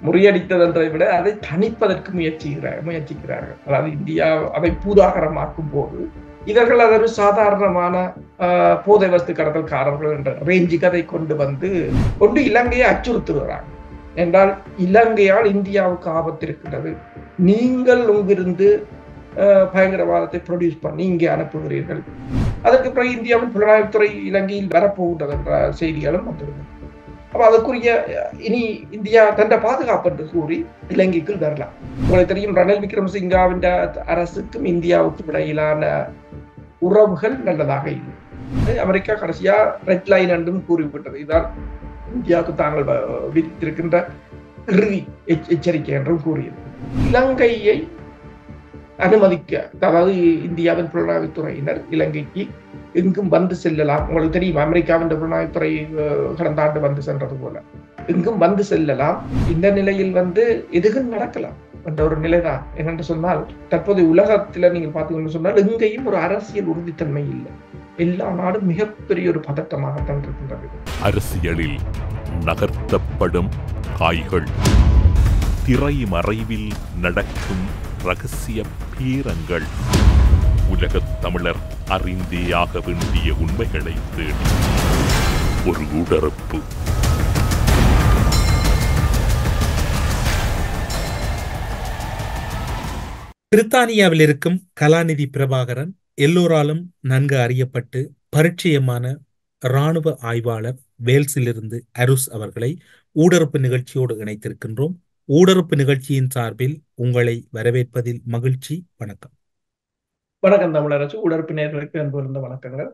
முறியடித்ததென்றதை விட அதை தணிப்பதற்கு முயற்சிக்கிறார் முயற்சிக்கிறார்கள் அதாவது இந்தியா அதை பூதாகரமாக்கும் போது இவர்கள் அதை ஒரு சாதாரணமான போதை வஸ்து கடத்தல்காரர்கள் என்ற ரேஞ்சுக்கு அதை கொண்டு வந்து கொண்டு இலங்கையை அச்சுறுத்துகிறாங்க என்றால் இலங்கையால் இந்தியாவுக்கு ஆபத்து இருக்கிறது நீங்கள் இங்கிருந்து பயங்கரவாதத்தை ப்ரொடியூஸ் பண்ணி இங்கே அனுப்புகிறீர்கள் அதற்கு பிறகு இந்தியாவின் புலனாய்வுத்துறை இலங்கையில் வரப்போகின்றது என்ற செய்திகளும் வந்திருந்தது அப்ப அதுக்குரிய இனி இந்தியா தன்னை பாதுகாப்பு என்று கூறி இலங்கைக்குள் வரலாம் உங்களுக்கு தெரியும் ரணில் விக்ரமசிங்காவின் அரசுக்கும் இந்தியாவுக்கும் இடையிலான உறவுகள் நல்லதாக இல்லை அமெரிக்கா கடைசியா ரெட் லைன் என்றும் கூறிவிட்டது இதான் இந்தியாவுக்கு தாங்கள் விதித்திருக்கின்ற இறுதி எச்சரிக்கை என்றும் கூறியது இலங்கையை அனுமதிக்க அதாவது இந்தியாவின் புலனாய்வுத்துறையினர் இலங்கைக்கு எங்கும் வந்து செல்லலாம் உங்களுக்கு தெரியும் அமெரிக்காவின் புலனாய்வுத்துறை கடந்த ஆண்டு வந்து சென்றது போல எங்கும் வந்து செல்லலாம் இந்த நிலையில் வந்து எதுவும் நடக்கலாம் என்ற ஒரு நிலைதான் என்னென்று சொன்னால் தற்போது உலகத்துல நீங்கள் பார்த்தீங்கன்னு சொன்னால் எங்கேயும் ஒரு அரசியல் உறுதித்தன்மை இல்லை எல்லா நாடும் மிகப்பெரிய ஒரு பதட்டமாகத்தான் இருக்கின்றது அரசியலில் நகர்த்தப்படும் காய்கள் திரை மறைவில் நடக்கும் ரகசிய பீரங்கள் உலகத் தமிழர் அறிந்தேயாக வேண்டிய உண்மைகளை தேடி ஒரு உடறப்பு பிரித்தானியாவில் இருக்கும் கலாநிதி பிரபாகரன் எல்லோராலும் நன்கு அறியப்பட்டு பரிச்சயமான இராணுவ ஆய்வாளர் வேல்ஸிலிருந்து அருஸ் அவர்களை ஊடறுப்பு நிகழ்ச்சியோடு இணைத்திருக்கின்றோம் ஊடறுப்பு நிகழ்ச்சியின் சார்பில் உங்களை வரவேற்பதில் மகிழ்ச்சி வணக்கம் வணக்கம் தமிழரசு உடற்பினர்களுக்கு அன்பு வணக்கங்கள்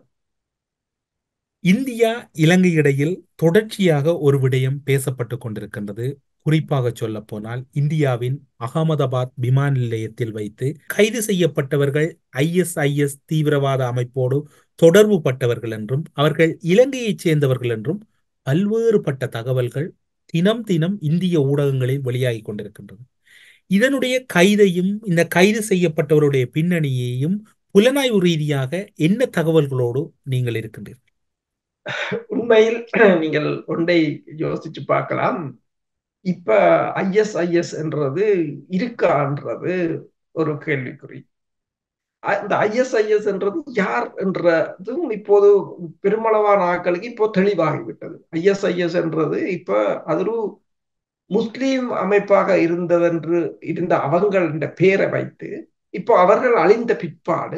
இந்தியா இலங்கை இடையில் தொடர்ச்சியாக ஒரு விடயம் பேசப்பட்டு கொண்டிருக்கின்றது குறிப்பாக சொல்ல போனால் இந்தியாவின் அகமதாபாத் விமான நிலையத்தில் வைத்து கைது செய்யப்பட்டவர்கள் ஐஎஸ்ஐஎஸ் தீவிரவாத அமைப்போடு தொடர்பு பட்டவர்கள் என்றும் அவர்கள் இலங்கையைச் சேர்ந்தவர்கள் என்றும் பல்வேறுபட்ட தகவல்கள் தினம் தினம் இந்திய ஊடகங்களில் வெளியாகி கொண்டிருக்கின்றது இதனுடைய கைதையும் இந்த கைது செய்யப்பட்டவருடைய பின்னணியையும் புலனாய்வு ரீதியாக என்ன தகவல்களோடு நீங்கள் இருக்கின்றீர்கள் உண்மையில் நீங்கள் ஒன்றை யோசிச்சு பார்க்கலாம் இப்ப ஐஎஸ்ஐஎஸ் என்றது இருக்கான்றது ஒரு கேள்விக்குறி இந்த ஐஎஸ்ஐஎஸ் என்றது யார் என்றதும் இப்போது பெருமளவான ஆட்களுக்கு இப்போ தெளிவாகிவிட்டது ஐஎஸ்ஐஎஸ் என்றது இப்ப அது ஒரு முஸ்லீம் அமைப்பாக இருந்ததென்று இருந்த அவங்கள் என்ற பெயரை வைத்து இப்போ அவர்கள் அழிந்த பிற்பாடு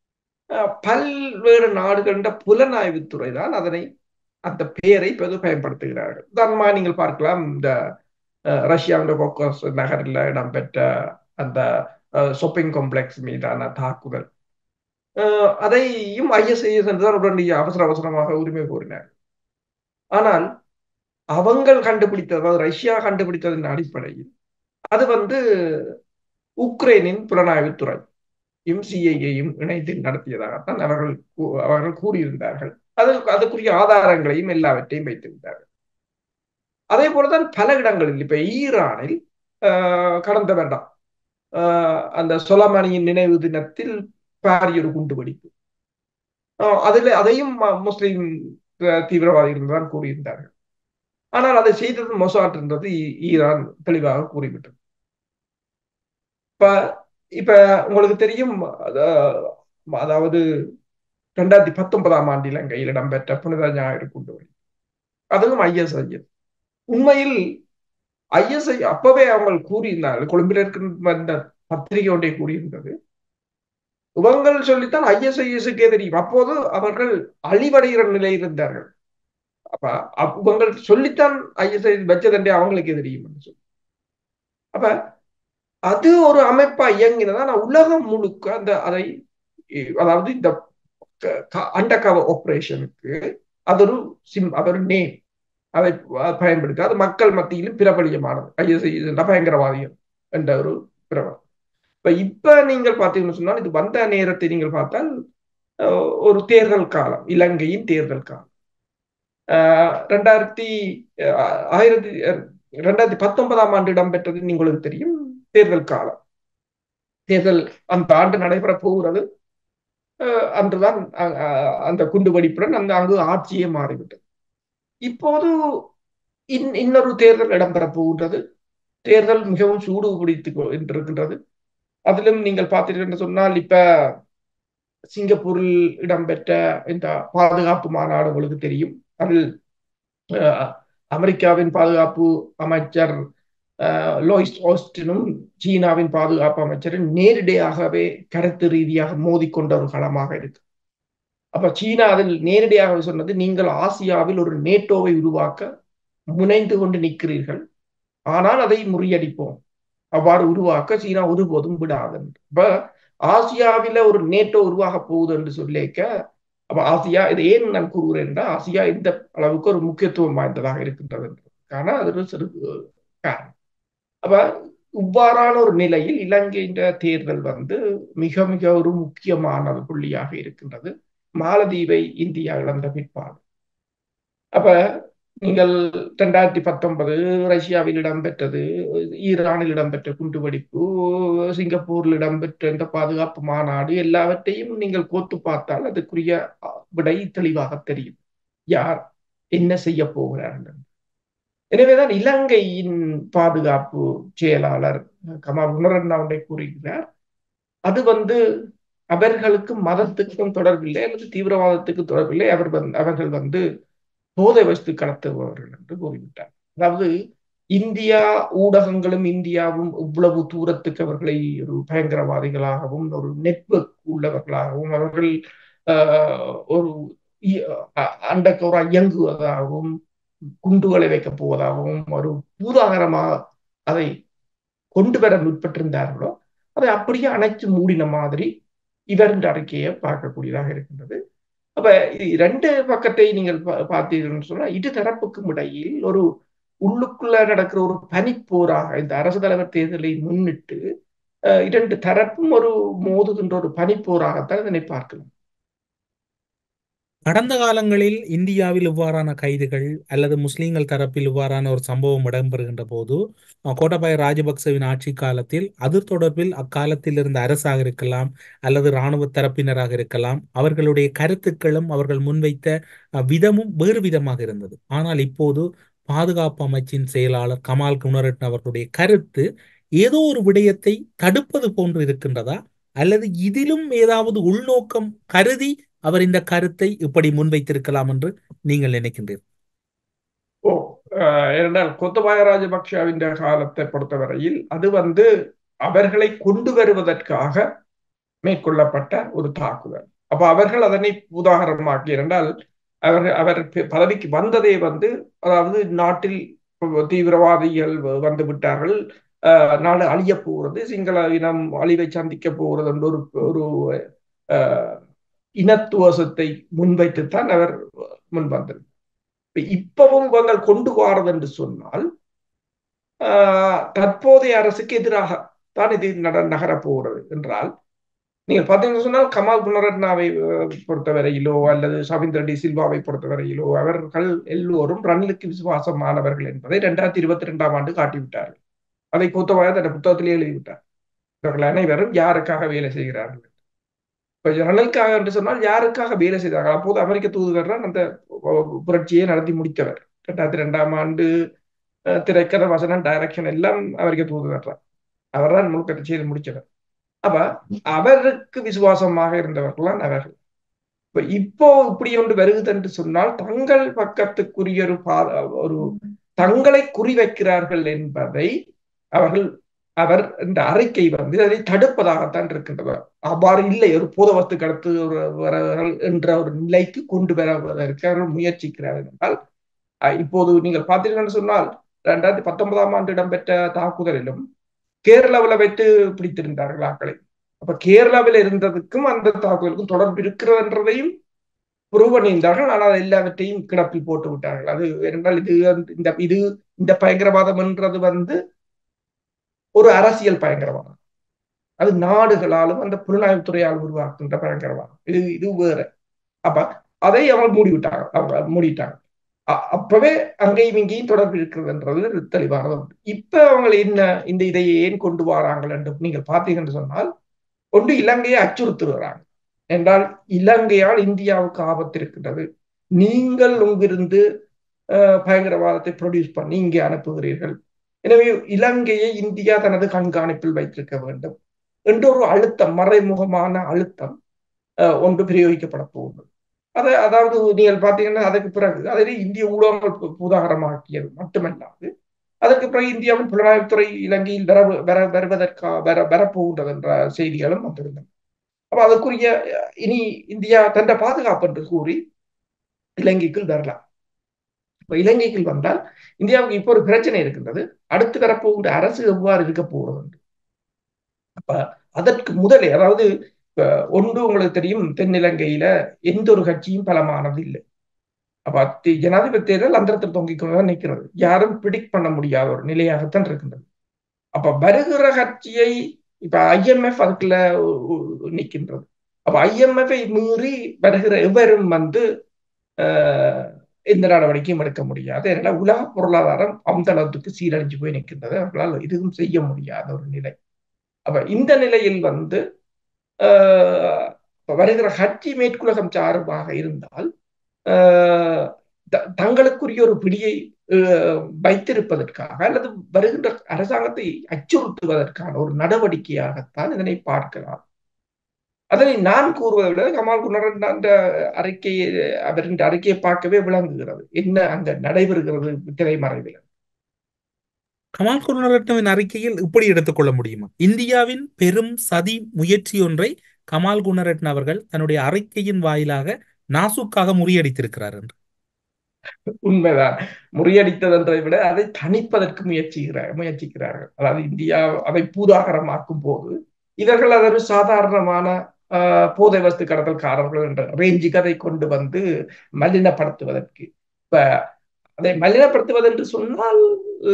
பல்வேறு நாடுகளின் புலனாய்வுத்துறை தான் அதனை அந்த பெயரை இப்போது பயன்படுத்துகிறார்கள் உதாரணமாக நீங்கள் பார்க்கலாம் இந்த ரஷ்யாவின் கோக்கோஸ் நகரில் இடம்பெற்ற அந்த ஷாப்பிங் காம்ப்ளெக்ஸ் மீதான தாக்குதல் அதையும் ஐஎஸ்ஐஎஸ் என்றுதான் உடனடியாக அவசர அவசரமாக உரிமை கோரினார் ஆனால் அவங்கள் கண்டுபிடித்தது அதாவது ரஷ்யா கண்டுபிடித்ததன் அடிப்படையில் அது வந்து உக்ரைனின் புலனாய்வுத்துறை எம்சிஐயையும் இணைத்து நடத்தியதாகத்தான் அவர்கள் அவர்கள் கூறியிருந்தார்கள் அது அதுக்குரிய ஆதாரங்களையும் எல்லாவற்றையும் வைத்திருந்தார்கள் அதே போலதான் பல இடங்களில் இப்ப ஈரானில் கடந்த வேண்டாம் அந்த சொலமணியின் நினைவு தினத்தில் பாரிய ஒரு குண்டுவெடிப்பு அதில் அதையும் முஸ்லிம் தீவிரவாதிகள் தான் கூறியிருந்தார்கள் ஆனால் அதை செய்தது மொசாட் என்றது ஈரான் தெளிவாக கூறிவிட்டது இப்ப இப்ப உங்களுக்கு தெரியும் அதாவது ரெண்டாயிரத்தி பத்தொன்பதாம் ஆண்டு இலங்கையில் இடம்பெற்ற புனித ஞாயிறு குண்டுவெடி அதுவும் ஐஎஸ்ஐஎஸ் உண்மையில் ஐஎஸ்ஐ அப்பவே அவங்க கூறியிருந்தார்கள் கொழும்பில் இருக்கின்ற பத்திரிகை ஒன்றை கூறியிருந்தது இவங்கள் சொல்லித்தான் ஐஎஸ்ஐஎஸ்க்கே தெரியும் அப்போது அவர்கள் அழிவடைகிற நிலையில் இருந்தார்கள் அப்ப இவங்கள் சொல்லித்தான் ஐஎஸ்ஐ வச்சதண்டே அவங்களுக்கே தெரியும் சொல்லி அப்ப அது ஒரு அமைப்பா இயங்கினதா நான் உலகம் முழுக்க அந்த அதை அதாவது இந்த அண்டர் கவர் ஆபரேஷனுக்கு அது ஒரு சிம் அது ஒரு நேம் அதை பயன்படுத்தி அது மக்கள் மத்தியிலும் பிரபலியமானது ஐஎஸ்ஐ பயங்கரவாதிகள் என்ற ஒரு பிரபலம் இப்ப இப்ப நீங்கள் பார்த்தீங்கன்னு சொன்னால் இது வந்த நேரத்தை நீங்கள் பார்த்தால் ஒரு தேர்தல் காலம் இலங்கையின் தேர்தல் காலம் ரெண்டாயிரத்தி ஆயிரத்தி ரெண்டாயிரத்தி பத்தொன்பதாம் ஆண்டு இடம்பெற்றது உங்களுக்கு தெரியும் தேர்தல் காலம் தேர்தல் அந்த ஆண்டு நடைபெற போகிறது அன்றுதான் அந்த குண்டுவெடிப்புடன் அந்த அங்கு ஆட்சியே மாறிவிட்டது இப்போது இன்னொரு தேர்தல் இடம்பெற போகின்றது தேர்தல் மிகவும் சூடு பிடித்து இருக்கின்றது அதிலும் நீங்கள் பார்த்தீர்கள் என்று சொன்னால் இப்ப சிங்கப்பூரில் இடம்பெற்ற இந்த பாதுகாப்பு மாநாடு உங்களுக்கு தெரியும் அதில் அமெரிக்காவின் பாதுகாப்பு அமைச்சர் லோயிஸ் ஆஸ்டினும் சீனாவின் பாதுகாப்பு அமைச்சரும் நேரடியாகவே கருத்து ரீதியாக மோதிக்கொண்ட ஒரு களமாக இருக்கு அப்ப சீனா அதில் நேரடியாக சொன்னது நீங்கள் ஆசியாவில் ஒரு நேட்டோவை உருவாக்க முனைந்து கொண்டு நிற்கிறீர்கள் ஆனால் அதை முறியடிப்போம் அவ்வாறு உருவாக்க சீனா ஒருபோதும் விடாது இப்ப ஆசியாவில ஒரு நேட்டோ உருவாக போகுது என்று சொல்லிக்க அப்ப ஆசியா இது ஏன் நான் கூறுகிறேன் ஆசியா இந்த அளவுக்கு ஒரு முக்கியத்துவம் வாய்ந்ததாக இருக்கின்றதுக்கான அது ஒரு சிறு காரணம் அப்ப இவ்வாறான ஒரு நிலையில் இலங்கையின் தேர்தல் வந்து மிக மிக ஒரு முக்கியமான புள்ளியாக இருக்கின்றது மாலதீவை இந்தியா இழந்த பிற்பாடு அப்ப நீங்கள் ரெண்டாயிரத்தி பத்தொன்பது ரஷ்யாவில் இடம்பெற்றது ஈரானில் இடம்பெற்ற குண்டுவெடிப்பு சிங்கப்பூரில் இடம்பெற்ற இந்த பாதுகாப்பு மாநாடு எல்லாவற்றையும் நீங்கள் கோத்து பார்த்தால் அதுக்குரிய விடை தெளிவாக தெரியும் யார் என்ன செய்ய போகிறார்கள் எனவேதான் இலங்கையின் பாதுகாப்பு செயலாளர் கமால் குணரண்ணா ஒன்றை கூறுகிறார் அது வந்து அவர்களுக்கு மதத்துக்கும் தொடர்பில்லை அல்லது தீவிரவாதத்துக்கு தொடர்பில்லை அவர் வந்து அவர்கள் வந்து போதை வஸ்து கடத்துபவர்கள் என்று கூறிவிட்டார் அதாவது இந்தியா ஊடகங்களும் இந்தியாவும் இவ்வளவு தூரத்துக்கு அவர்களை ஒரு பயங்கரவாதிகளாகவும் ஒரு நெட்வொர்க் உள்ளவர்களாகவும் அவர்கள் ஒரு அண்டக்கோரா இயங்குவதாகவும் குண்டுகளை வைக்கப் போவதாகவும் ஒரு பூதாகரமாக அதை கொண்டு வர முற்பட்டிருந்தார்களோ அதை அப்படியே அணைச்சு மூடின மாதிரி இவரின் அறிக்கையை பார்க்கக்கூடியதாக இருக்கின்றது அப்ப ரெண்டு பக்கத்தை நீங்கள் பார்த்தீர்கள் சொன்னா இரு தரப்புக்கும் இடையில் ஒரு உள்ளுக்குள்ள நடக்கிற ஒரு பனிப்போராக இந்த அரசு தலைவர் தேர்தலை முன்னிட்டு இரண்டு தரப்பும் ஒரு மோதுகின்ற ஒரு பனிப்போராகத்தான் இதனை பார்க்கலாம் கடந்த காலங்களில் இந்தியாவில் இவ்வாறான கைதுகள் அல்லது முஸ்லீம்கள் தரப்பில் இவ்வாறான ஒரு சம்பவம் இடம்பெறுகின்ற போது கோட்டபாய ராஜபக்சவின் ஆட்சி காலத்தில் அது தொடர்பில் அக்காலத்தில் இருந்த அரசாக இருக்கலாம் அல்லது இராணுவ தரப்பினராக இருக்கலாம் அவர்களுடைய கருத்துக்களும் அவர்கள் முன்வைத்த விதமும் வேறு விதமாக இருந்தது ஆனால் இப்போது பாதுகாப்பு அமைச்சின் செயலாளர் கமால் குணரட்ன அவர்களுடைய கருத்து ஏதோ ஒரு விடயத்தை தடுப்பது போன்று இருக்கின்றதா அல்லது இதிலும் ஏதாவது உள்நோக்கம் கருதி அவர் இந்த கருத்தை இப்படி முன்வைத்திருக்கலாம் என்று நீங்கள் நினைக்கின்றீர்கள் ஓ ஏனென்றால் கொத்தபாய ராஜபக்ஷவின் காலத்தை பொறுத்தவரையில் அது வந்து அவர்களை கொண்டு வருவதற்காக மேற்கொள்ளப்பட்ட ஒரு தாக்குதல் அப்ப அவர்கள் அதனை உதாரணமாக்கி என்றால் அவர் அவர் பதவிக்கு வந்ததே வந்து அதாவது நாட்டில் தீவிரவாதிகள் வந்து விட்டார்கள் நாடு அழிய போகிறது சிங்கள இனம் அழிவை சந்திக்க போகிறது என்று ஒரு ஒரு இனத்துவசத்தை முன்வைத்துத்தான் அவர் முன்வந்தது இப்பவும் இவங்கள் கொண்டு வாரது என்று சொன்னால் தற்போதைய அரசுக்கு எதிராக தான் இது நகரப் போகிறது என்றால் நீங்கள் பார்த்தீங்கன்னு சொன்னால் கமால் குணரட்னாவை பொறுத்தவரையிலோ அல்லது சவிந்த் ரெட்டி சில்வாவை பொறுத்தவரையிலோ அவர்கள் எல்லோரும் ரணிலுக்கு விசுவாசமானவர்கள் என்பதை இரண்டாயிரத்தி இருபத்தி ரெண்டாம் ஆண்டு காட்டிவிட்டார்கள் அதை கோத்தவாய தன் புத்தகத்திலே எழுதிவிட்டார் இவர்கள் அனைவரும் யாருக்காக வேலை செய்கிறார்கள் இப்ப ரணிலுக்காக என்று சொன்னால் யாருக்காக வேலை செய்தார்கள் அப்போது அமெரிக்க தூதுவர் தான் அந்த புரட்சியை நடத்தி முடித்தவர் ரெண்டாயிரத்தி ரெண்டாம் ஆண்டு திரைக்கதை வசனம் டைரக்ஷன் எல்லாம் அமெரிக்க தூதுவர் தான் அவர் தான் முழுக்க செய்து முடிச்சவர் அப்ப அவருக்கு விசுவாசமாக இருந்தவர்கள்லாம் அவர்கள் இப்ப இப்போ இப்படி ஒன்று வருகுது என்று சொன்னால் தங்கள் பக்கத்துக்குரிய ஒரு பா ஒரு தங்களை குறிவைக்கிறார்கள் என்பதை அவர்கள் அவர் இந்த அறிக்கை வந்து அதை தடுப்பதாகத்தான் இருக்கின்றது அவ்வாறு இல்லை ஒரு போதவத்து கடத்து என்ற ஒரு நிலைக்கு கொண்டு வருவதற்கு அவர்கள் முயற்சிக்கிறார்கள் என்றால் இப்போது நீங்கள் பார்த்தீர்கள் சொன்னால் இரண்டாயிரத்தி பத்தொன்பதாம் ஆண்டு இடம்பெற்ற தாக்குதலிலும் கேரளாவில் வைத்து பிடித்திருந்தார்கள் ஆக்களை அப்ப கேரளாவில் இருந்ததுக்கும் அந்த தாக்குதலுக்கும் தொடர்பு இருக்கிறதுன்றதையும் ப்ரூவ் பண்ணியிருந்தார்கள் ஆனால் எல்லாவற்றையும் கிடப்பில் போட்டு விட்டார்கள் அது என்றால் இது இந்த இது இந்த பயங்கரவாதம் என்றது வந்து ஒரு அரசியல் பயங்கரவாதம் அது நாடுகளாலும் அந்த புலனாய்வுத்துறையால் உருவாக்குகின்ற பயங்கரவாதம் இது இது வேற அப்ப அதை அவங்க மூடிவிட்டாங்க அவங்க மூடிட்டாங்க அப்பவே அங்கேயும் இங்கேயும் தொடர்பு இருக்கிறதுன்றது தெளிவானது உண்டு இப்ப அவங்க என்ன இந்த இதை ஏன் கொண்டு வராங்க என்று நீங்கள் பார்த்தீங்கன்னு சொன்னால் ஒன்று இலங்கையை அச்சுறுத்துகிறாங்க என்றால் இலங்கையால் இந்தியாவுக்கு ஆபத்து இருக்கின்றது நீங்கள் இங்கிருந்து பயங்கரவாதத்தை ப்ரொடியூஸ் பண்ணி இங்கே அனுப்புகிறீர்கள் எனவே இலங்கையை இந்தியா தனது கண்காணிப்பில் வைத்திருக்க வேண்டும் என்ற ஒரு அழுத்தம் மறைமுகமான அழுத்தம் ஒன்று பிரயோகிக்கப்பட போகுது அதை அதாவது நீங்கள் பார்த்தீங்கன்னா அதற்கு பிறகு அதில் இந்திய ஊடகங்கள் பூதாகரமாக்கியது மட்டுமல்லாது அதற்கு பிறகு இந்தியாவின் புலனாய்வுத்துறை இலங்கையில் வர வர வருவதற்கா வர வரப்போகின்றது என்ற செய்திகளும் வந்திருந்தன அப்ப அதற்குரிய இனி இந்தியா தன்னை பாதுகாப்பு என்று கூறி இலங்கைக்குள் வரலாம் இப்ப இலங்கைக்குள் வந்தால் இந்தியாவுக்கு இப்போ ஒரு பிரச்சனை இருக்கின்றது அடுத்து வரப்போகின்ற அரசு எவ்வாறு இருக்க போகிறது அப்ப அதற்கு முதலே அதாவது ஒன்று உங்களுக்கு தெரியும் தென்னிலங்கையில எந்த ஒரு கட்சியும் பலமானது இல்லை அப்ப ஜனாதிபதி தேர்தல் அந்தரத்தில் தொங்கிக் கொண்டுதான் நிற்கிறது யாரும் பிடிக் பண்ண முடியாத ஒரு நிலையாகத்தான் இருக்கின்றது அப்ப வருகிற கட்சியை இப்ப ஐஎம்எஃப் அதுக்குள்ள நிற்கின்றது அப்ப ஐஎம்எஃப் மீறி வருகிற எவரும் வந்து எந்த நடவடிக்கையும் எடுக்க முடியாது ஏன்னா உலக பொருளாதாரம் அந்த அளவுக்கு சீரழிஞ்சு போய் நிற்கின்றது அவர்களால் எதுவும் செய்ய முடியாத ஒரு நிலை அப்ப இந்த நிலையில் வந்து வருகிற கட்சி மேற்குலகம் சார்பாக இருந்தால் தங்களுக்குரிய ஒரு பிடியை வைத்திருப்பதற்காக அல்லது வருகின்ற அரசாங்கத்தை அச்சுறுத்துவதற்கான ஒரு நடவடிக்கையாகத்தான் இதனை பார்க்கலாம் அதனை நான் கூறுவதை விட கமால் குணரன் அந்த அறிக்கையை அவரின் அறிக்கையை பார்க்கவே விளங்குகிறது என்ன அங்க நடைபெறுகிறது திரைமறைவில் கமால் குருணரட்னவின் அறிக்கையில் இப்படி எடுத்துக்கொள்ள முடியுமா இந்தியாவின் பெரும் சதி முயற்சி ஒன்றை கமால் குணரட்ன அவர்கள் தன்னுடைய அறிக்கையின் வாயிலாக நாசுக்காக முறியடித்திருக்கிறார் என்று உண்மைதான் முறியடித்ததென்றை விட அதை தணிப்பதற்கு முயற்சிக்கிறார் முயற்சிக்கிறார்கள் அதாவது இந்தியா அதை பூதாகரமாக்கும் போது இவர்கள் அதை ஒரு சாதாரணமான போதை வஸ்து கடத்தல்காரர்கள் என்ற ரேஞ்சுக்கு அதை கொண்டு வந்து மலினப்படுத்துவதற்கு இப்ப அதை மலினப்படுத்துவது என்று சொன்னால்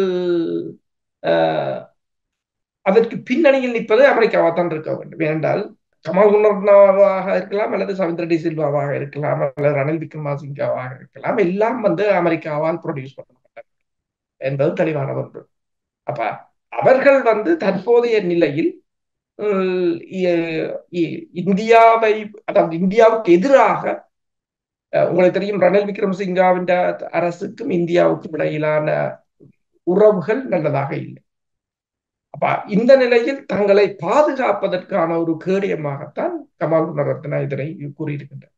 அதற்கு பின்னணியில் நிற்பது அமெரிக்காவாக தான் இருக்க வேண்டும் ஏனென்றால் கமல் குணர்னாவாக இருக்கலாம் அல்லது சவிந்திர டி சில்வாவாக இருக்கலாம் அல்லது ரணில் விக்ரமாசிங்காவாக இருக்கலாம் எல்லாம் வந்து அமெரிக்காவால் ப்ரொடியூஸ் பண்ணப்பட்டது என்பது தெளிவான ஒன்று அப்ப அவர்கள் வந்து தற்போதைய நிலையில் இந்தியாவை அதாவது இந்தியாவுக்கு எதிராக உங்களுக்கு தெரியும் ரணில் விக்ரமசிங்காவின் அரசுக்கும் இந்தியாவுக்கும் இடையிலான உறவுகள் நல்லதாக இல்லை அப்ப இந்த நிலையில் தங்களை பாதுகாப்பதற்கான ஒரு கேடயமாகத்தான் கமால் குணரத்னா இதனை கூறியிருக்கின்றார்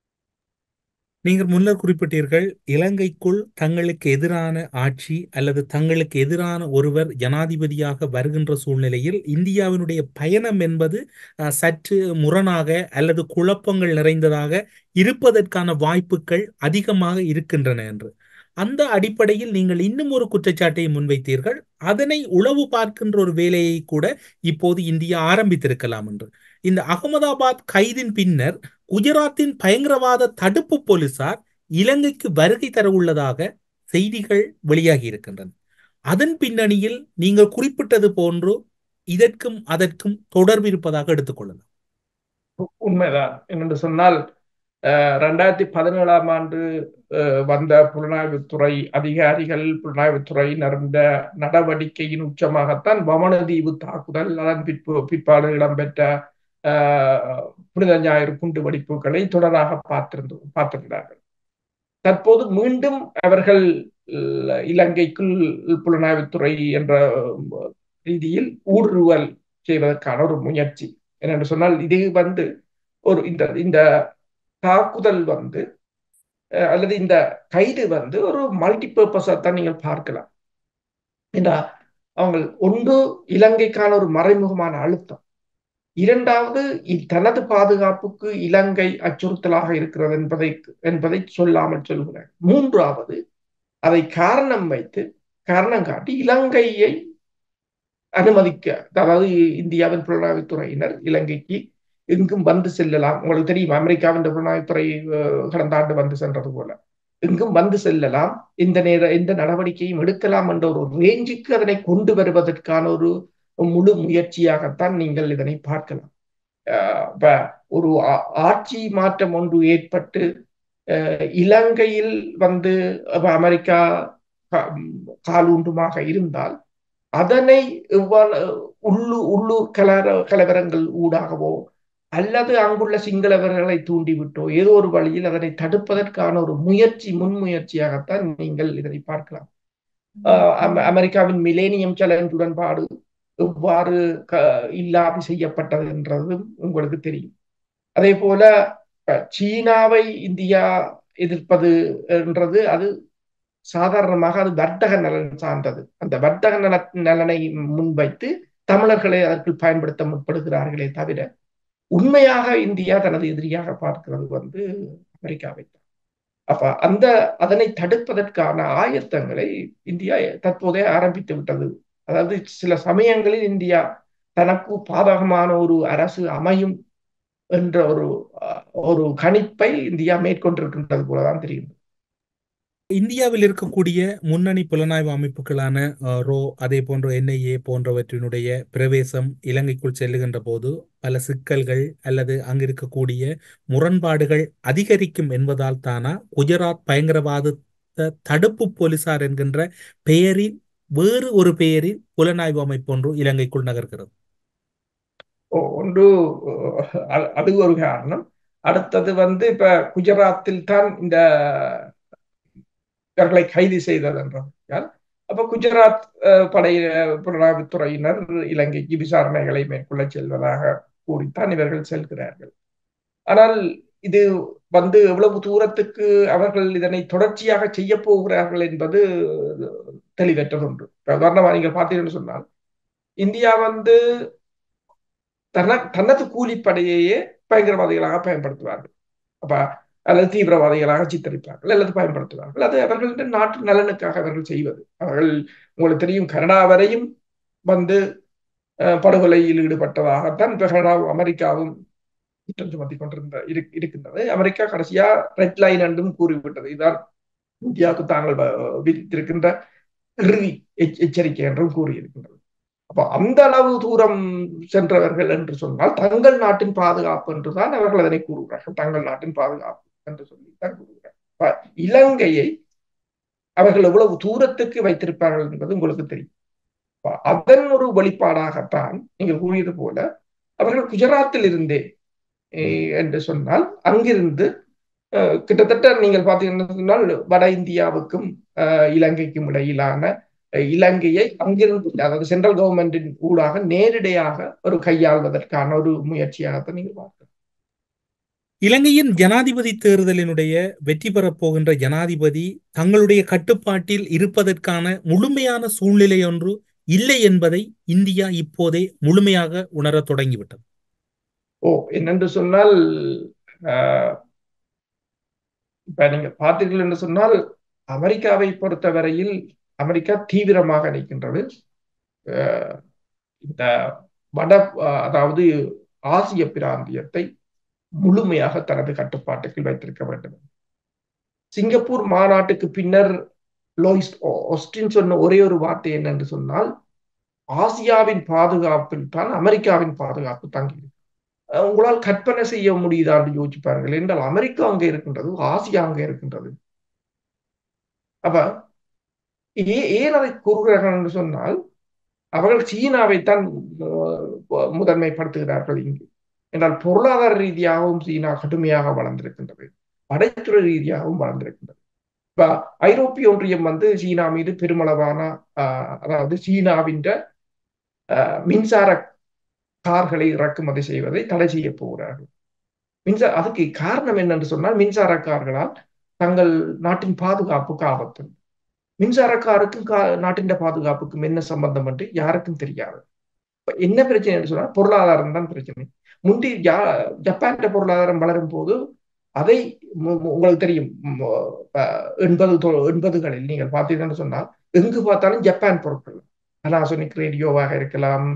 நீங்கள் முன்னர் குறிப்பிட்டீர்கள் இலங்கைக்குள் தங்களுக்கு எதிரான ஆட்சி அல்லது தங்களுக்கு எதிரான ஒருவர் ஜனாதிபதியாக வருகின்ற சூழ்நிலையில் இந்தியாவினுடைய பயணம் என்பது சற்று முரணாக அல்லது குழப்பங்கள் நிறைந்ததாக இருப்பதற்கான வாய்ப்புகள் அதிகமாக இருக்கின்றன என்று அந்த அடிப்படையில் நீங்கள் இன்னும் ஒரு குற்றச்சாட்டை முன்வைத்தீர்கள் அதனை உளவு பார்க்கின்ற ஒரு வேலையை கூட இப்போது இந்தியா ஆரம்பித்திருக்கலாம் என்று இந்த அகமதாபாத் கைதின் பின்னர் குஜராத்தின் பயங்கரவாத தடுப்பு போலீசார் இலங்கைக்கு வருகை தர உள்ளதாக செய்திகள் வெளியாகி இருக்கின்றன அதன் பின்னணியில் நீங்கள் குறிப்பிட்டது போன்று இதற்கும் அதற்கும் தொடர்பு இருப்பதாக எடுத்துக்கொள்ளலாம் உண்மைதான் என்று சொன்னால் ரெண்டாயிரத்தி பதினேழாம் ஆண்டு வந்த புலனாய்வுத்துறை அதிகாரிகள் புலனாய்வுத்துறை நடந்த நடவடிக்கையின் உச்சமாகத்தான் வமனதீவு தாக்குதல் அதன் பிற்பு பிற்பாடு இடம்பெற்ற புனித ஞாயிறு குண்டு வெடிப்புகளை தொடராக பார்த்திருந்தோம் பார்த்திருந்தார்கள் தற்போது மீண்டும் அவர்கள் இலங்கைக்குள் புலனாய்வுத்துறை என்ற ரீதியில் ஊடுருவல் செய்வதற்கான ஒரு முயற்சி என்னென்று சொன்னால் இது வந்து ஒரு இந்த இந்த தாக்குதல் வந்து அல்லது இந்த கைது வந்து ஒரு மல்டி பர்பஸா தான் நீங்கள் பார்க்கலாம் ஏன்னா அவங்க ஒன்று இலங்கைக்கான ஒரு மறைமுகமான அழுத்தம் இரண்டாவது தனது பாதுகாப்புக்கு இலங்கை அச்சுறுத்தலாக இருக்கிறது என்பதை என்பதை சொல்லாமல் சொல்கிறார் மூன்றாவது அதை காரணம் வைத்து காரணம் காட்டி இலங்கையை அனுமதிக்க அதாவது இந்தியாவின் புலனாய்வுத்துறையினர் இலங்கைக்கு எங்கும் வந்து செல்லலாம் உங்களுக்கு தெரியும் அமெரிக்காவின் புலனாய்வுத்துறை கடந்த ஆண்டு வந்து சென்றது போல எங்கும் வந்து செல்லலாம் இந்த நேர எந்த நடவடிக்கையும் எடுக்கலாம் என்ற ஒரு ரேஞ்சுக்கு அதனை கொண்டு வருவதற்கான ஒரு முழு முயற்சியாகத்தான் நீங்கள் இதனை பார்க்கலாம் ஒரு ஆட்சி மாற்றம் ஒன்று ஏற்பட்டு இலங்கையில் வந்து அமெரிக்கா காலூண்டுமாக இருந்தால் அதனை எவ்வாறு உள்ளு உள்ளூர் கலர கலவரங்கள் ஊடாகவோ அல்லது அங்குள்ள சிங்களவர்களை தூண்டிவிட்டோ ஏதோ ஒரு வழியில் அதனை தடுப்பதற்கான ஒரு முயற்சி முன்முயற்சியாகத்தான் நீங்கள் இதனை பார்க்கலாம் அமெரிக்காவின் மிலேனியம் சேலஞ்ச் உடன்பாடு எவ்வாறு இல்லாது செய்யப்பட்டது என்றதும் உங்களுக்கு தெரியும் அதே போல சீனாவை இந்தியா எதிர்ப்பது என்றது அது சாதாரணமாக அது வர்த்தக நலன் சார்ந்தது அந்த வர்த்தக நல நலனை முன்வைத்து தமிழர்களை அதற்கு பயன்படுத்த முற்படுகிறார்களே தவிர உண்மையாக இந்தியா தனது எதிரியாக பார்க்கிறது வந்து அமெரிக்காவை தான் அப்ப அந்த அதனை தடுப்பதற்கான ஆயத்தங்களை இந்தியா தற்போதே ஆரம்பித்து விட்டது அதாவது சில சமயங்களில் இந்தியா தனக்கு பாதகமான ஒரு அரசு அமையும் என்ற ஒரு ஒரு கணிப்பை இந்தியா மேற்கொண்டிருக்கின்றது போலதான் தெரியும் இந்தியாவில் இருக்கக்கூடிய முன்னணி புலனாய்வு அமைப்புகளான ரோ அதே போன்ற என்ஐஏ போன்றவற்றினுடைய பிரவேசம் இலங்கைக்குள் செல்லுகின்ற போது பல சிக்கல்கள் அல்லது அங்கு இருக்கக்கூடிய முரண்பாடுகள் அதிகரிக்கும் என்பதால் தானா குஜராத் பயங்கரவாத தடுப்பு போலீசார் என்கின்ற பெயரில் வேறு ஒரு பெயரில் புலனாய்வு அமைப்பு ஒன்று இலங்கைக்குள் நகர்கிறது ஒன்று அது ஒரு காரணம் அடுத்தது வந்து இப்ப குஜராத்தில் தான் இந்த இவர்களை கைது செய்தது என்றால் அப்ப குஜராத் படை புலனாய்வுத்துறையினர் இலங்கைக்கு விசாரணைகளை மேற்கொள்ள செல்வதாக கூறித்தான் இவர்கள் செல்கிறார்கள் ஆனால் இது வந்து எவ்வளவு தூரத்துக்கு அவர்கள் இதனை தொடர்ச்சியாக செய்ய போகிறார்கள் என்பது தெளிவற்றது ஒன்று உதாரணமா நீங்கள் பார்த்தீங்கன்னு சொன்னால் இந்தியா வந்து தன தனது கூலிப்படையையே பயங்கரவாதிகளாக பயன்படுத்துவார்கள் அப்ப அல்லது தீவிரவாதிகளாக சித்தரிப்பார்கள் அல்லது பயன்படுத்துவார்கள் அது அவர்களுடைய நாட்டு நலனுக்காக அவர்கள் செய்வது அவர்கள் உங்களுக்கு தெரியும் கனடா வரையும் வந்து படுகொலையில் ஈடுபட்டதாகத்தான் இப்ப கனடாவும் அமெரிக்காவும் குற்றம் சுமத்தி கொண்டிருந்த இருக்கின்றது அமெரிக்கா கடைசியா ரெட் லைன் என்றும் கூறிவிட்டது இதுதான் இந்தியாவுக்கு தாங்கள் விதித்திருக்கின்ற இறுதி எச்சரிக்கை என்றும் கூறியிருக்கின்றது அப்ப அந்த அளவு தூரம் சென்றவர்கள் என்று சொன்னால் தங்கள் நாட்டின் பாதுகாப்பு என்றுதான் அவர்கள் அதனை கூறுகிறார்கள் தங்கள் நாட்டின் பாதுகாப்பு என்று சொல்லி தான் கூறுகிறார்கள் இலங்கையை அவர்கள் எவ்வளவு தூரத்துக்கு வைத்திருப்பார்கள் என்பது உங்களுக்கு தெரியும் அதன் ஒரு வெளிப்பாடாகத்தான் நீங்கள் கூறியது போல அவர்கள் குஜராத்தில் இருந்தே என்று சொன்னால் அங்கிருந்து கிட்டத்தட்ட நீங்கள் பார்த்தீங்கன்னா சொன்னால் வட இந்தியாவுக்கும் இலங்கைக்கும் இடையிலான இலங்கையை அங்கிருந்து அதாவது சென்ட்ரல் கவர்மெண்டின் ஊடாக நேரடியாக ஒரு கையாள்வதற்கான ஒரு முயற்சியாகத்தான் நீங்கள் பார்க்கலாம் இலங்கையின் ஜனாதிபதி தேர்தலினுடைய வெற்றி பெறப் போகின்ற ஜனாதிபதி தங்களுடைய கட்டுப்பாட்டில் இருப்பதற்கான முழுமையான சூழ்நிலை ஒன்று இல்லை என்பதை இந்தியா இப்போதே முழுமையாக உணரத் தொடங்கிவிட்டது ஓ என்னென்று சொன்னால் இப்ப நீங்க பார்த்தீர்கள் என்று சொன்னால் அமெரிக்காவை பொறுத்தவரையில் அமெரிக்கா தீவிரமாக நிற்கின்றது இந்த வட அதாவது ஆசிய பிராந்தியத்தை முழுமையாக தனது கட்டுப்பாட்டுக்குள் வைத்திருக்க வேண்டும் சிங்கப்பூர் மாநாட்டுக்கு பின்னர் லோயிஸ் ஒஸ்டின் சொன்ன ஒரே ஒரு வார்த்தை என்னென்று சொன்னால் ஆசியாவின் பாதுகாப்பில் தான் அமெரிக்காவின் பாதுகாப்பு தங்கி உங்களால் கற்பனை செய்ய முடியுதான்னு யோசிச்சு பாருங்கள் என்றால் அமெரிக்கா அங்கே இருக்கின்றது ஆசியா அங்கே இருக்கின்றது அப்ப ஏன் அதை கூறுகிறார்கள் என்று சொன்னால் அவர்கள் சீனாவைத்தான் முதன்மைப்படுத்துகிறார்கள் இங்கு என்றால் பொருளாதார ரீதியாகவும் சீனா கடுமையாக வளர்ந்திருக்கின்றது படைத்துறை ரீதியாகவும் வளர்ந்திருக்கின்றது இப்ப ஐரோப்பிய ஒன்றியம் வந்து சீனா மீது பெருமளவான அதாவது சீனாவின் மின்சார கார்களை இறக்குமதி செய்வதை தடை செய்ய போகிறார்கள் மின்சார அதுக்கு காரணம் என்னென்று சொன்னால் மின்சார கார்களால் தங்கள் நாட்டின் பாதுகாப்புக்கு ஆபத்து மின்சார காருக்கும் நாட்டின் பாதுகாப்புக்கும் என்ன சம்பந்தம் என்று யாருக்கும் தெரியாது என்ன பிரச்சனை என்று சொன்னால் பொருளாதாரம் தான் பிரச்சனை முந்தி ஜப்பான் பொருளாதாரம் வளரும் போது அதை உங்களுக்கு தெரியும் எண்பது எண்பதுகளில் நீங்கள் பார்த்தீங்கன்னு சொன்னால் எங்கு பார்த்தாலும் ஜப்பான் பொருட்கள் அனாசோனிக் ரேடியோவாக இருக்கலாம்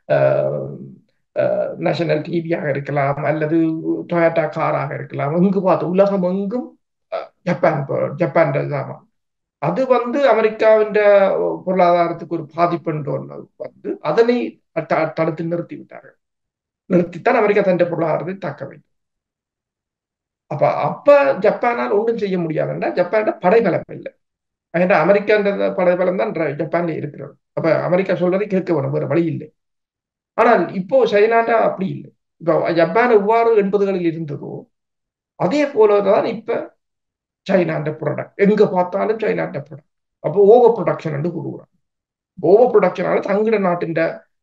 நேஷனல் டிவியாக இருக்கலாம் அல்லது டொயட்டா காராக இருக்கலாம் எங்கு பார்த்து உலகம் எங்கும் ஜப்பான் ஜப்பான் சாமான் அது வந்து அமெரிக்காவின் பொருளாதாரத்துக்கு ஒரு பாதிப்பு என்று வந்து அதனை தடுத்து நிறுத்தி விட்டார்கள் நிறுத்தித்தான் அமெரிக்கா தன் பொருளாதாரத்தை தாக்க வேண்டும் அப்ப அப்ப ஜப்பானால் ஒன்றும் செய்ய முடியாதுன்னா ஜப்பான் படைபலம் இல்லை ஏன்னா அமெரிக்கா படைபலம் தான் ஜப்பான்ல இருக்கிறது அப்ப அமெரிக்கா சொல்றதை கேட்க வேணும் வேற வழி இல்லை ஆனால் இப்போ சைனாண்டா அப்படி இல்லை இப்போ ஜப்பான் எவ்வாறு எண்பதுகளில் இருந்ததோ அதே போலதான் இப்ப சைனாண்ட ப்ராடக்ட் எங்க பார்த்தாலும் சைனாண்ட ப்ராடக்ட் அப்போ ஓவர் ப்ரொடக்ஷன் என்று கூறுகிறாங்க ஓவர் ப்ரொடக்ஷனால தங்கட நாட்டின்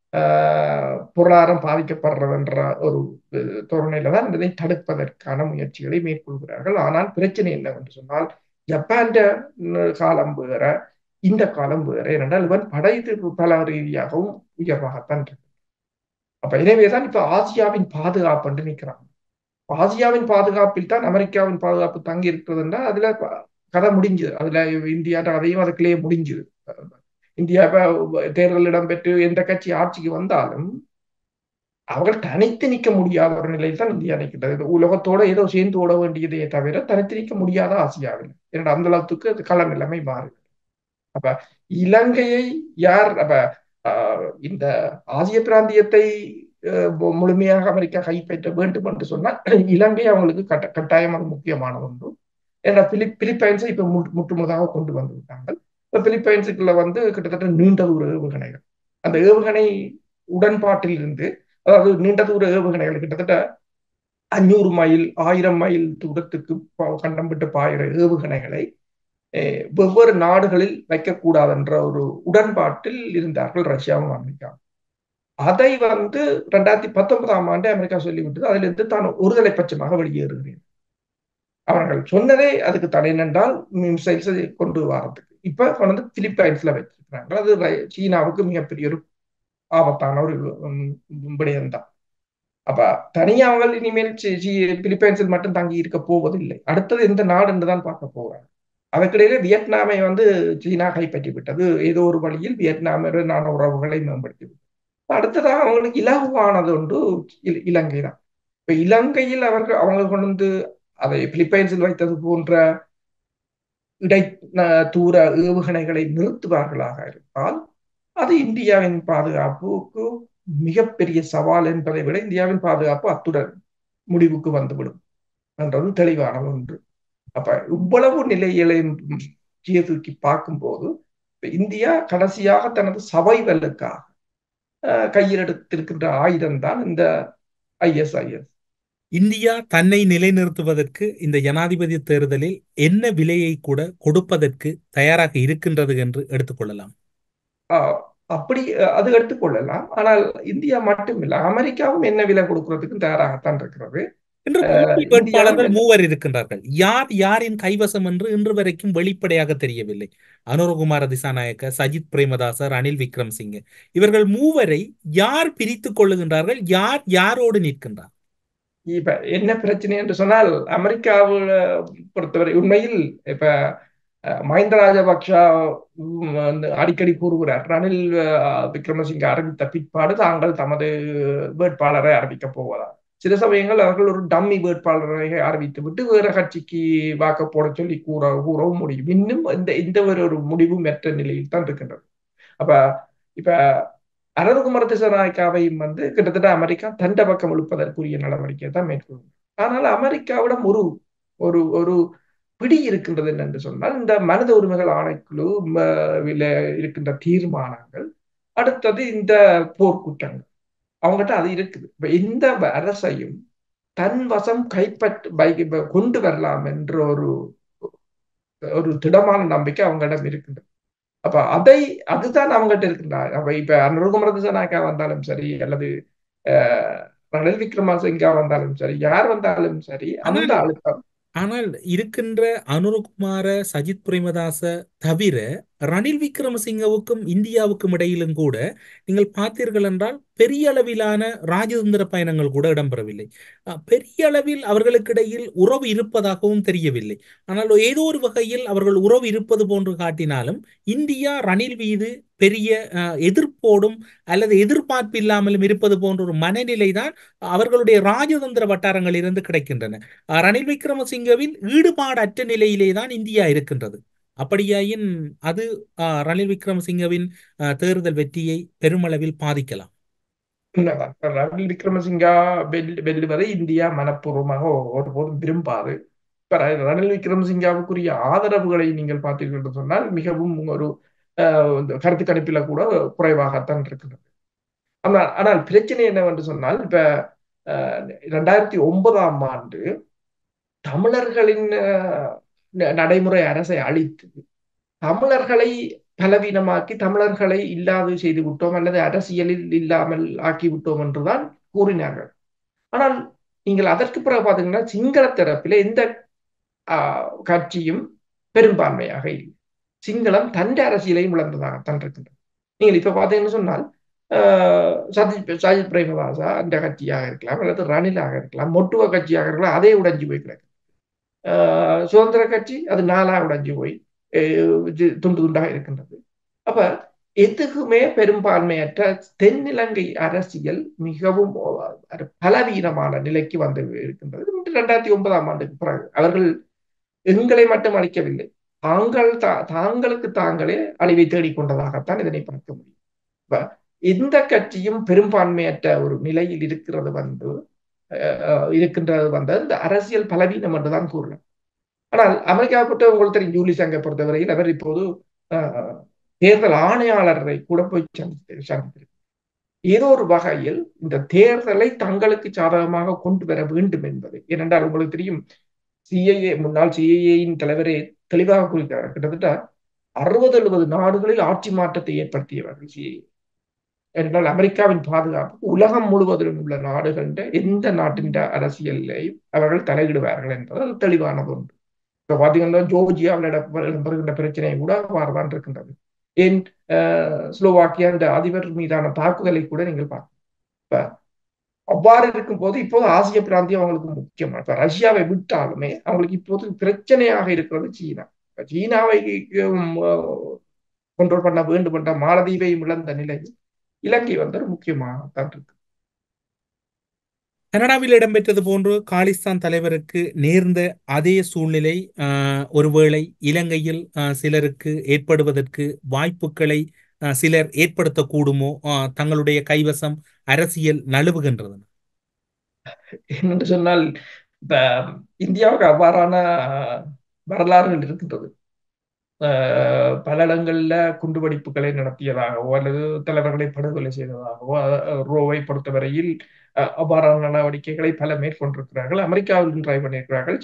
பொருளாதாரம் பாதிக்கப்படுறதுன்ற ஒரு தோரணையில தான் இதனை தடுப்பதற்கான முயற்சிகளை மேற்கொள்கிறார்கள் ஆனால் பிரச்சனை என்னவென்று சொன்னால் ஜப்பான் காலம் வேற இந்த காலம் வேற ஏனென்றால் இவன் படை பல ரீதியாகவும் உயர்வாகத்தான் இருக்கு அப்ப எனவேதான் இப்ப ஆசியாவின் பாதுகாப்பு என்று நிற்கிறாங்க ஆசியாவின் பாதுகாப்பில் தான் அமெரிக்காவின் பாதுகாப்பு தங்கி இருக்கிறதுன்னா அதுல கதை முடிஞ்சுது அதுல இந்தியா அதையும் அதுக்குள்ளேயே முடிஞ்சுது இந்தியா தேர்தல் இடம்பெற்று எந்த கட்சி ஆட்சிக்கு வந்தாலும் அவர்கள் தனித்து நிற்க முடியாத ஒரு நிலையில் தான் இந்தியா நிற்கின்றது உலகத்தோட ஏதோ சேர்ந்து ஓட வேண்டியதே தவிர தனித்து நிற்க முடியாத ஆசியாவில் ஏன்னா அந்த அளவுக்கு அது கள நிலைமை மாறுது அப்ப இலங்கையை யார் அப்ப இந்த ஆசிய பிராந்தியத்தை முழுமையாக அமெரிக்கா கைப்பற்ற வேண்டும் என்று சொன்னால் இலங்கை அவங்களுக்கு கட்ட கட்டாயமாக முக்கியமான ஒன்று ஏன்னா பிலிப் பிலிப்பைன்ஸை இப்ப முற்று முழுதாக கொண்டு வந்து விட்டாங்க இப்ப பிலிப்பைன்ஸுக்குள்ள வந்து கிட்டத்தட்ட நீண்ட தூர ஏவுகணைகள் அந்த ஏவுகணை உடன்பாட்டில் இருந்து அதாவது நீண்ட தூர ஏவுகணைகள் கிட்டத்தட்ட அஞ்சூறு மைல் ஆயிரம் மைல் தூரத்துக்கு கண்டம் விட்டு பாயிற ஏவுகணைகளை வெவ்வேறு நாடுகளில் வைக்கக்கூடாது என்ற ஒரு உடன்பாட்டில் இருந்தார்கள் ரஷ்யாவும் அமெரிக்காவும் அதை வந்து ரெண்டாயிரத்தி பத்தொன்பதாம் ஆண்டு அமெரிக்கா சொல்லிவிட்டது அதிலிருந்து தான் ஒருதலை பட்சமாக வெளியேறுகிறேன் அவர்கள் சொன்னதே அதுக்கு தடை என்றால் மிசைல்ஸ் கொண்டு வரதுக்கு இப்ப கொண்டு பிலிப்பைன்ஸ்ல வச்சிருக்கிறாங்க அது சீனாவுக்கு மிகப்பெரிய ஒரு ஆபத்தான ஒரு விடயம்தான் அப்ப தனியா அவங்க இனிமேல் பிலிப்பைன்ஸில் மட்டும் தங்கி இருக்க போவதில்லை அடுத்தது எந்த நாடு என்றுதான் பார்க்க போறாங்க அதற்கிடையிலே வியட்நாமை வந்து சீனா கைப்பற்றி விட்டது ஏதோ ஒரு வழியில் வியட்நாமுடனான உறவுகளை மேம்படுத்தி விட்டது அடுத்ததாக அவங்களுக்கு இலகுவானது ஒன்று இலங்கை தான் இப்ப இலங்கையில் அவர்கள் அவங்க கொண்டு வந்து அதை பிலிப்பைன்ஸில் வைத்தது போன்ற இடை தூர ஏவுகணைகளை நிறுத்துவார்களாக இருந்தால் அது இந்தியாவின் பாதுகாப்புக்கு மிகப்பெரிய சவால் என்பதை விட இந்தியாவின் பாதுகாப்பு அத்துடன் முடிவுக்கு வந்துவிடும் என்றது தெளிவான ஒன்று அப்ப இவ்வளவு நிலைகளையும் தூக்கி பார்க்கும்போது இந்தியா கடைசியாக தனது சவைவலுக்காக கையில் எடுத்திருக்கின்ற ஆயுதம் தான் இந்த ஐஎஸ்ஐஎஸ் இந்தியா தன்னை நிலைநிறுத்துவதற்கு இந்த ஜனாதிபதி தேர்தலில் என்ன விலையை கூட கொடுப்பதற்கு தயாராக இருக்கின்றது என்று எடுத்துக்கொள்ளலாம் அப்படி அது எடுத்துக்கொள்ளலாம் ஆனால் இந்தியா மட்டுமில்லை அமெரிக்காவும் என்ன விலை கொடுக்கறதுக்கும் தயாராகத்தான் இருக்கிறது என்று வேட்பாளர்கள் மூவர் இருக்கின்றார்கள் யார் யாரின் கைவசம் என்று இன்று வரைக்கும் வெளிப்படையாக தெரியவில்லை அனுரகுமார திசாநாயக்க சஜித் பிரேமதாச ரணில் விக்ரம் சிங்க இவர்கள் மூவரை யார் பிரித்துக் கொள்ளுகின்றார்கள் யார் யாரோடு நிற்கின்றார் இப்ப என்ன பிரச்சனை என்று சொன்னால் அமெரிக்காவில் பொறுத்தவரை உண்மையில் இப்ப மஹிந்த ராஜபக்ஷா அடிக்கடி கூறுகிறார் ரணில் விக்ரமசிங்க அறிவித்த பிற்பாடு தாங்கள் தமது வேட்பாளரை அறிவிக்க போவதால் சில சமயங்கள் அவர்கள் ஒரு டம்மி வேட்பாளரை அறிவித்து விட்டு வேற கட்சிக்கு வாக்க போட சொல்லி கூற கூறவும் முடியும் இன்னும் இந்த இந்த ஒரு முடிவு மெற்ற நிலையில் தான் இருக்கின்றது அப்ப இப்ப அனந்தகுமார திசநாயக்காவையும் வந்து கிட்டத்தட்ட அமெரிக்கா தண்ட பக்கம் இழுப்பதற்குரிய நடவடிக்கை தான் மேற்கொள்ளும் ஆனால் அமெரிக்காவிடம் ஒரு ஒரு ஒரு பிடி இருக்கின்றது என்று சொன்னால் இந்த மனித உரிமைகள் ஆணைக்குழு இருக்கின்ற தீர்மானங்கள் அடுத்தது இந்த போர்க்குற்றங்கள் அவங்ககிட்ட அது இருக்குது இப்ப இந்த அரசையும் தன் வசம் கைப்பற்ற கொண்டு வரலாம் என்ற ஒரு ஒரு திடமான நம்பிக்கை அவங்களிடம் இருக்கின்றது அப்ப அதை அதுதான் அவங்ககிட்ட இருக்கின்றார் அப்ப இப்ப அனுகுமர திசாநாயக்கா வந்தாலும் சரி அல்லது ரணில் விக்ரமசிங்கா வந்தாலும் சரி யார் வந்தாலும் சரி அந்த அழுத்தம் ஆனால் இருக்கின்ற அனுரகுமார சஜித் பிரேமதாச தவிர ரணில் விக்ரமசிங்கவுக்கும் இந்தியாவுக்கும் இடையிலும் கூட நீங்கள் பார்த்தீர்கள் என்றால் பெரிய அளவிலான ராஜதந்திர பயணங்கள் கூட இடம்பெறவில்லை பெரிய அளவில் அவர்களுக்கு இடையில் உறவு இருப்பதாகவும் தெரியவில்லை ஆனால் ஏதோ ஒரு வகையில் அவர்கள் உறவு இருப்பது போன்று காட்டினாலும் இந்தியா ரணில் மீது பெரிய எதிர்ப்போடும் அல்லது எதிர்பார்ப்பு இல்லாமலும் இருப்பது போன்ற ஒரு மனநிலை தான் அவர்களுடைய ராஜதந்திர வட்டாரங்களில் இருந்து கிடைக்கின்றன ரணில் விக்ரமசிங்கவின் ஈடுபாடற்ற நிலையிலே தான் இந்தியா இருக்கின்றது அப்படியாயின் அது ரணில் விக்ரமசிங்கவின் தேர்தல் வெற்றியை பெருமளவில் பாதிக்கலாம் உண்மைதான் ரணில் விக்ரமசிங்கா வெல்லுவதை இந்தியா மனப்பூர்வமாக ஒருபோதும் விரும்பாது ரணில் விக்ரமசிங்காவுக்குரிய ஆதரவுகளை நீங்கள் பார்த்தீர்கள் என்று சொன்னால் மிகவும் ஒரு கருத்து கணிப்பில கூட குறைவாகத்தான் இருக்கிறது ஆனால் ஆனால் பிரச்சனை என்னவென்று சொன்னால் இப்ப இரண்டாயிரத்தி ஒன்பதாம் ஆண்டு தமிழர்களின் நடைமுறை அரசை அழித்து தமிழர்களை பலவீனமாக்கி தமிழர்களை இல்லாது செய்து விட்டோம் அல்லது அரசியலில் இல்லாமல் ஆக்கி விட்டோம் என்றுதான் கூறினார்கள் ஆனால் நீங்கள் அதற்கு பிறகு பார்த்தீங்கன்னா சிங்கள தரப்பில் எந்த கட்சியும் பெரும்பான்மையாக இல்லை சிங்களம் தன் அரசியலையும் இழந்ததாகத்தான் இருக்கின்றது நீங்கள் இப்ப பார்த்தீங்கன்னு சொன்னால் சஜித் சஜித் பிரேமதாசா அந்த கட்சியாக இருக்கலாம் அல்லது ரணிலாக இருக்கலாம் மொட்டுவ கட்சியாக இருக்கலாம் அதே உடைஞ்சு போய் கிடக்கு சுதந்திர கட்சி அது நாலா உடைஞ்சு போய் துண்டு துண்டாக இருக்கின்றது அப்ப எதுக்குமே பெரும்பான்மையற்ற தென்னிலங்கை அரசியல் மிகவும் பலவீனமான நிலைக்கு வந்து இருக்கின்றது இரண்டாயிரத்தி ஒன்பதாம் ஆண்டுக்கு பிறகு அவர்கள் எங்களை மட்டும் அளிக்கவில்லை தாங்கள் தாங்களுக்கு தாங்களே அழிவை தேடிக்கொண்டதாகத்தான் இதனை பார்க்க முடியும் இப்ப எந்த கட்சியும் பெரும்பான்மையற்ற ஒரு நிலையில் இருக்கிறது வந்து இருக்கின்றது வந்து இந்த அரசியல் பலவீனம் என்றுதான் கூறலாம் ஆனால் அமெரிக்கா பொறுத்த உங்களுக்கு தெரியும் ஜூலி சங்கை பொறுத்தவரையில் அவர் இப்போது தேர்தல் ஆணையாளரை கூட போய் சந்தித்து சந்தித்திருக்கு ஏதோ ஒரு வகையில் இந்த தேர்தலை தங்களுக்கு சாதகமாக கொண்டு வர வேண்டும் என்பது ஏனென்றால் உங்களுக்கு தெரியும் சிஐஏ முன்னாள் சிஐஏயின் தலைவரே தெளிவாக குறிக்கிறார் கிட்டத்தட்ட அறுபது எழுபது நாடுகளில் ஆட்சி மாற்றத்தை ஏற்படுத்தியவர்கள் சிஐஏ என்றால் அமெரிக்காவின் பாதுகாப்பு உலகம் முழுவதிலும் உள்ள நாடுகளின் எந்த நாட்டின் அரசியலையும் அவர்கள் தலையிடுவார்கள் என்பது தெளிவானது ஒன்று இப்ப பாத்தீங்கன்னா ஜோர்ஜியாவில் இடம்பெறுகின்ற பிரச்சனை கூட அவ்வாறுதான் இருக்கின்றது ஏன் ஸ்லோவாக்கியா இந்த அதிபர் மீதான தாக்குதலை கூட நீங்கள் பார்க்கலாம் இப்ப அவ்வாறு இருக்கும் போது இப்போது ஆசிய பிராந்தியம் அவங்களுக்கு முக்கியமான இப்ப ரஷ்யாவை விட்டாலுமே அவங்களுக்கு இப்போது பிரச்சனையாக இருக்கிறது சீனா சீனாவை கண்ட்ரோல் பண்ண வேண்டும் என்ற மாலதீவையும் இழந்த நிலையில் இலங்கை வந்து முக்கியமாகத்தான் இருக்கு கனடாவில் இடம்பெற்றது போன்று காலிஸ்தான் தலைவருக்கு நேர்ந்த அதே சூழ்நிலை ஒருவேளை இலங்கையில் சிலருக்கு ஏற்படுவதற்கு வாய்ப்புகளை சிலர் ஏற்படுத்தக்கூடுமோ தங்களுடைய கைவசம் அரசியல் நழுவுகின்றது என்று சொன்னால் இப்ப இந்தியாவுக்கு அவ்வாறான வரலாறுகள் இருக்கின்றது பல இடங்கள்ல குண்டுவெடிப்புகளை நடத்தியதாகவோ அல்லது தலைவர்களை படுகொலை செய்ததாகவோ ரோவை பொறுத்தவரையில் அவ்வாறான நடவடிக்கைகளை பல மேற்கொண்டிருக்கிறார்கள் அமெரிக்காவில் ட்ரை பண்ணியிருக்கிறார்கள்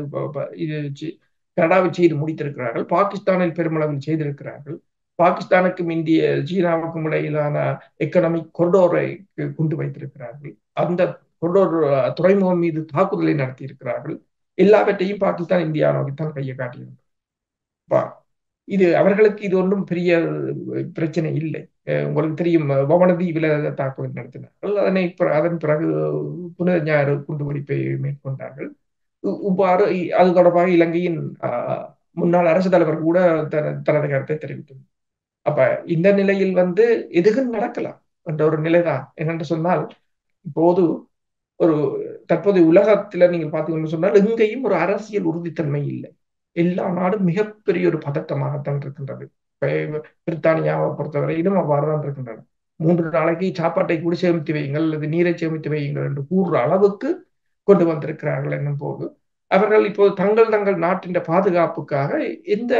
கனடாவில் செய்து முடித்திருக்கிறார்கள் பாகிஸ்தானில் பெருமளவில் செய்திருக்கிறார்கள் பாகிஸ்தானுக்கும் இந்திய சீனாவுக்கும் இடையிலான எக்கனாமிக் கொரிடோரை கொண்டு வைத்திருக்கிறார்கள் அந்த கொரிடோர் துறைமுகம் மீது தாக்குதலை நடத்தி இருக்கிறார்கள் எல்லாவற்றையும் பாகிஸ்தான் இந்தியா நோக்கித்தான் கையை காட்டியிருக்கிறார் இது அவர்களுக்கு இது ஒன்றும் பெரிய பிரச்சனை இல்லை உங்களுக்கு தெரியும் பவனதீவில தாக்குதல் நடத்தினார்கள் அதனை அதன் பிறகு புனித ஞாயிறு குண்டுவெடிப்பை மேற்கொண்டார்கள் இவ்வாறு அது தொடர்பாக இலங்கையின் முன்னாள் அரசு தலைவர் கூட தனது கருத்தை தெரிவித்தது அப்ப இந்த நிலையில் வந்து எதுவும் நடக்கலாம் என்ற ஒரு நிலைதான் என்னென்று சொன்னால் இப்போது ஒரு தற்போதைய உலகத்துல நீங்கள் பார்த்தீங்கன்னு சொன்னால் எங்கேயும் ஒரு அரசியல் உறுதித்தன்மை இல்லை எல்லா நாடும் மிகப்பெரிய ஒரு பதட்டமாகத்தான் இருக்கின்றது பிரித்தானியாவை பொறுத்தவரையிலும் அவ்வாறுதான் இருக்கின்றன மூன்று நாளைக்கு சாப்பாட்டை கூட சேமித்து வையுங்கள் அல்லது நீரை சேமித்து வையுங்கள் என்று கூறுற அளவுக்கு கொண்டு வந்திருக்கிறார்கள் என்னும் போது அவர்கள் இப்போது தங்கள் தங்கள் நாட்டின் பாதுகாப்புக்காக எந்த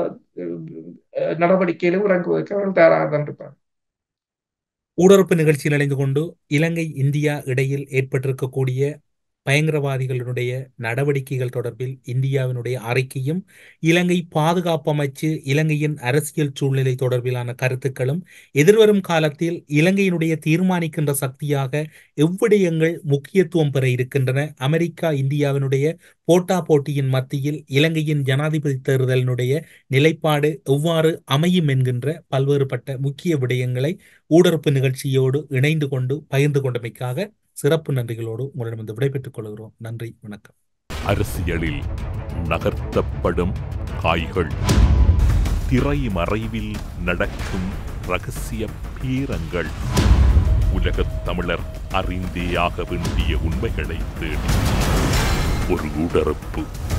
நடவடிக்கையிலும் இறங்குவதற்கு அவர்கள் தயாராக தான் இருப்பார்கள் ஊடறுப்பு நிகழ்ச்சியில் இணைந்து கொண்டு இலங்கை இந்தியா இடையில் ஏற்பட்டிருக்கக்கூடிய பயங்கரவாதிகளுடைய நடவடிக்கைகள் தொடர்பில் இந்தியாவினுடைய அறிக்கையும் இலங்கை பாதுகாப்பு அமைச்சு இலங்கையின் அரசியல் சூழ்நிலை தொடர்பிலான கருத்துக்களும் எதிர்வரும் காலத்தில் இலங்கையினுடைய தீர்மானிக்கின்ற சக்தியாக எவ்விடயங்கள் முக்கியத்துவம் பெற இருக்கின்றன அமெரிக்கா இந்தியாவினுடைய போட்டா போட்டியின் மத்தியில் இலங்கையின் ஜனாதிபதி தேர்தலினுடைய நிலைப்பாடு எவ்வாறு அமையும் என்கின்ற பல்வேறுபட்ட முக்கிய விடயங்களை ஊடறுப்பு நிகழ்ச்சியோடு இணைந்து கொண்டு பகிர்ந்து கொண்டமைக்காக சிறப்பு நன்றிகளோடு உங்களிடம் விடைபெற்றுக் கொள்கிறோம் நன்றி வணக்கம் அரசியலில் நகர்த்தப்படும் காய்கள் திரை மறைவில் நடக்கும் ரகசிய பீரங்கள் உலகத் தமிழர் அறிந்தேயாக வேண்டிய உண்மைகளை தேடி ஒரு உடறுப்பு